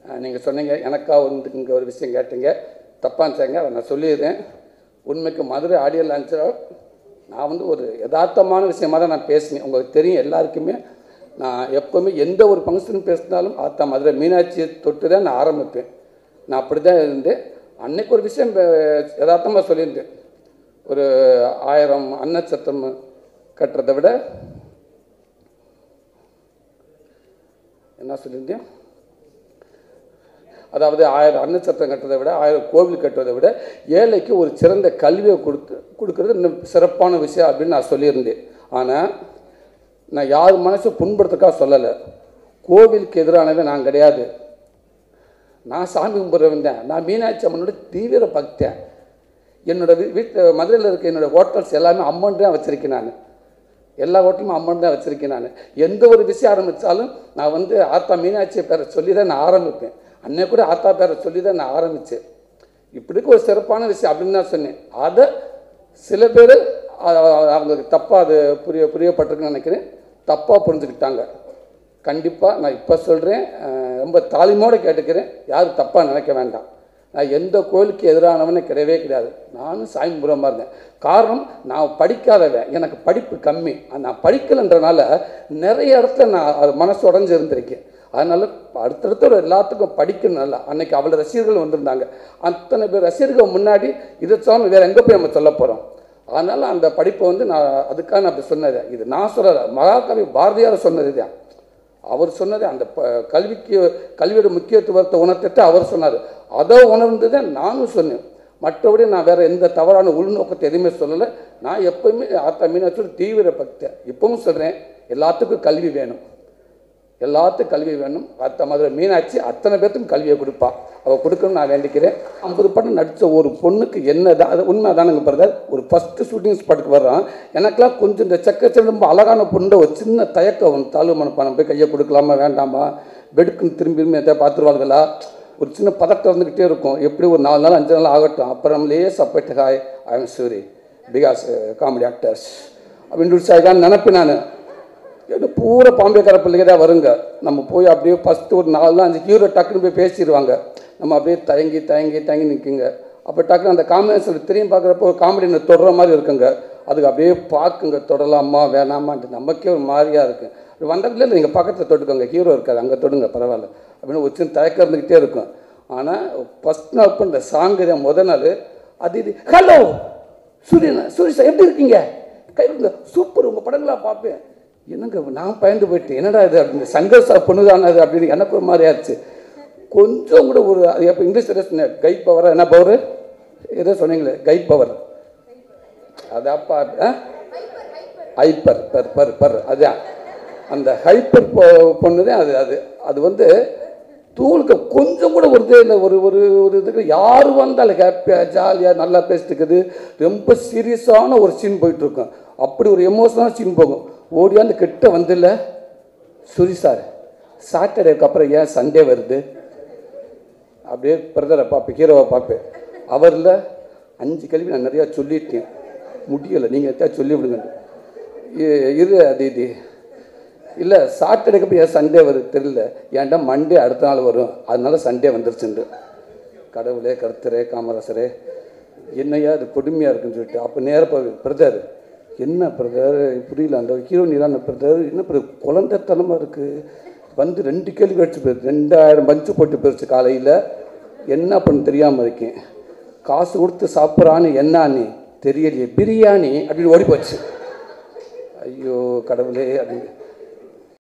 நீங்கள் சொன்னீங்க எனக்கா வந்து இங்கே ஒரு விஷயம் கேட்டீங்க தப்பாக இருந்துச்சாங்க அதை நான் சொல்லிடுறேன் உண்மைக்கு மதுரை ஆடியோ லான்ச்சில் நான் வந்து ஒரு யதார்த்தமான விஷயமா தான் நான் பேசினேன் உங்களுக்கு தெரியும் எல்லாருக்குமே நான் எப்போவுமே எந்த ஒரு ஃபங்க்ஷன் பேசினாலும் ஆத்தா மதுரை மீனாட்சியை தொட்டு தான் நான் ஆரம்பிப்பேன் நான் அப்படி தான் இருந்தேன் அன்னைக்கு ஒரு விஷயம் யதார்த்தமாக சொல்லியிருந்தேன் ஒரு ஆயிரம் அன்னச்சத்திரம் கட்டுறதை விட என்ன சொல்லியிருந்தேன் அதாவது ஆயிரம் அன்னச்சத்திரம் கட்டுறதை விட ஆயிரம் கோவில் கட்டுவதை விட ஏழைக்கு ஒரு சிறந்த கல்வியை கொடுத்து கொடுக்கறது இன்னும் சிறப்பான விஷயம் அப்படின்னு நான் சொல்லியிருந்தேன் ஆனால் நான் யார் மனசு புண்படுத்துக்காக சொல்லலை கோவிலுக்கு எதிரானவன் நான் கிடையாது நான் சாமி கும்பிட்றவன் தான் நான் மீனாட்சி அம்மனோட தீவிர பக்தன் என்னோட வீ வீட்டு மதுரையில் இருக்க என்னோட ஹோட்டல்ஸ் எல்லாமே அம்மன் தான் வச்சுருக்கேன் நான் எல்லா ஹோட்டலும் அம்மன் தான் வச்சுருக்கேன் நான் எந்த ஒரு விஷயம் ஆரம்பித்தாலும் நான் வந்து ஆத்தா மீனாட்சி பேரை சொல்லி தான் நான் ஆரம்பிப்பேன் அன்னை கூட ஆத்தா பேரை சொல்லி தான் நான் ஆரம்பித்தேன் இப்படிக்கு ஒரு சிறப்பான விஷயம் அப்படின்னு தான் சொன்னேன் அதை சில பேர் அவங்களுக்கு தப்பாக அது புரிய புரியப்பட்டிருக்குன்னு நினைக்கிறேன் தப்பாக புரிஞ்சுக்கிட்டாங்க கண்டிப்பாக நான் இப்போ சொல்கிறேன் ரொம்ப தாலிமோடு கேட்டுக்கிறேன் யாரும் தப்பாக நினைக்க வேண்டாம் நான் எந்த கோயிலுக்கு எதிரானவனே கிடையவே கிடையாது நானும் சாமி புறமாக இருந்தேன் காரணம் நான் படிக்காதவன் எனக்கு படிப்பு கம்மி நான் படிக்கலைன்றனால நிறைய இடத்துல நான் அது மனசு உடஞ்சி இருந்திருக்கேன் அதனால் அடுத்தடுத்த ஒரு எல்லாத்துக்கும் படிக்கணும் நல்லா அன்னைக்கு அவ்வளோ ரசிகர்கள் வந்திருந்தாங்க அத்தனை பேர் ரசிகர்கள் முன்னாடி இதை சொன்ன வேறு எங்கே போய் நம்ம சொல்ல போகிறோம் அதனால் அந்த படிப்பை வந்து நான் அதுக்காக நான் அப்படி சொன்னது இது நான் சொல்லலை மகாகவி பாரதியார் சொன்னது தான் அவர் சொன்னது அந்த ப கல்விக்கு கல்வியோட முக்கியத்துவத்தை உணர்த்திட்டு அவர் சொன்னார் அதை உணர்ந்து தான் நானும் சொன்னேன் மற்றபடி நான் வேறு எந்த தவறான உள்நோக்கத்தை எதுவுமே சொல்லலை நான் எப்போவுமே ஆத்தா மீனாட்சியோட தீவிர பக்தன் இப்பவும் சொல்கிறேன் எல்லாத்துக்கும் கல்வி வேணும் எல்லாத்துக்கும் கல்வி வேணும் அத்த மதுரை மீனாட்சி அத்தனை பேர்த்துக்கும் கல்வியை கொடுப்பா அவள் கொடுக்கணும்னு நான் வேண்டிக்கிறேன் ஐம்பது படம் நடித்த ஒரு பொண்ணுக்கு என்ன தான் அது உண்மை தானுங்க பிரதர் ஒரு ஃபஸ்ட்டு ஷூட்டிங் ஸ்பாட்டுக்கு வர்றான் எனக்கெல்லாம் கொஞ்சம் இந்த செக்க ரொம்ப அழகான பொண்ணு ஒரு சின்ன தயக்கம் தாழ்வு மனப்பானம் போய் கையை கொடுக்கலாமா வேண்டாமா பெடுக்குன்னு திரும்பி திரும்பி எதாவது பார்த்துருவாங்களா ஒரு சின்ன பதட்டம் வந்துக்கிட்டே இருக்கும் எப்படி ஒரு நாலு நாள் அஞ்சு நாள் ஆகட்டும் அப்புறம் லேசாக போயிட்டு hi I am Suri because comedy actors அப்படின்னு தான் நினப்பேன் நான் என்ன பூரா பாம்பேக்கார பிள்ளைங்க தான் வருங்க நம்ம போய் அப்படியே ஃபஸ்ட்டு ஒரு நாலு நாள் அஞ்சு ஹீரோ டக்குன்னு போய் பேசிடுவாங்க நம்ம அப்படியே தயங்கி தயங்கி தயங்கி நிற்குங்க அப்போ டக்குன்னு அந்த காம்பினேஷன் திரும்பி பார்க்குறப்போ ஒரு காமெடி தொடர மாதிரி இருக்குங்க அதுக்கு அப்படியே பார்க்குங்க தொடலாமா வேணாமான்ட்டு நமக்கே ஒரு மாதிரியாக இருக்குது வந்ததுல நீங்கள் பக்கத்தில் தொட்டுக்கோங்க ஹீரோ இருக்காது அங்கே தொடுங்க பரவாயில்ல அப்படின்னு ஒரு சின்ன தயக்கம் இருந்துக்கிட்டே இருக்கும் ஆனால் ஃபஸ்ட் நாள் இப்போ இந்த சாங்கு தான் முத நாள் அது இது ஹலோ சூரியன் சூரிய சார் எப்படி இருக்கீங்க கை சூப்பர் உங்கள் படங்களா பார்ப்பேன் என்னங்க நான் பயந்து போயிட்டேன் என்னடா இது அப்படின்னு சங்கர் சார் பொண்ணுதானே அது அப்படின்னு எனக்கு ஒரு மாதிரி ஆச்சு கொஞ்சம் கூட ஒரு அது எப்போ இங்கிலீஷ் சொன்னேன் கை பவர் என்ன பவர் ஏதோ சொன்னீங்களே கை பவர் அது அப்பா ஹைப்பர் பர் பர் பர் அதான் அந்த ஹைப்பர் பொண்ணு தான் அது அது அது வந்து தூளுக்கு கொஞ்சம் கூட ஒரு இதே இல்லை ஒரு ஒரு ஒரு இதுக்கு யார் வந்தாலும் ஹாப்பியாக ஜாலியாக நல்லா பேசிட்டுக்குது ரொம்ப சீரியஸான ஒரு சீன் போயிட்டுருக்கும் அப்படி ஒரு எமோஷனான சீன் போகும் ஓடியாந்து கிட்ட வந்துல சுரி சார் சாட்டர்டேக்கு அப்புறம் ஏன் சண்டே வருது அப்படியே பிரதரை பார்ப்பேன் ஹீரோவை பார்ப்பேன் அவரில் அஞ்சு கேள்வி நான் நிறையா சொல்லிட்டேன் முடியலை நீங்கள் எத்தா சொல்லி விடுங்க இரு அது இது இல்லை சாட்டர்டேக்கு அப்புறம் ஏன் சண்டே வருது தெரியல ஏன்டா மண்டே அடுத்த நாள் வரும் அதனால சண்டே வந்துருச்சுண்டு கடவுளே கருத்தரே காமராசரே என்னையா அது கொடுமையாக இருக்குன்னு சொல்லிட்டு அப்போ நேரப்போ பிரதர் என்ன பிரதர் புரியல அந்த ஹீரோனிலான பிரதர் என்ன பிரதர் குழந்தைத்தனமாக இருக்குது வந்து ரெண்டு கேள்வி அடிச்சு போயிருக்கு ரெண்டாயிரம் பஞ்சு போட்டு போயிடுச்சு காலையில் என்ன பண்ண தெரியாமல் இருக்கேன் காசு கொடுத்து சாப்பிட்றான்னு என்னான்னு தெரியலையே பிரியாணி அப்படின்னு ஓடி போச்சு ஐயோ கடவுளே அப்படின்னு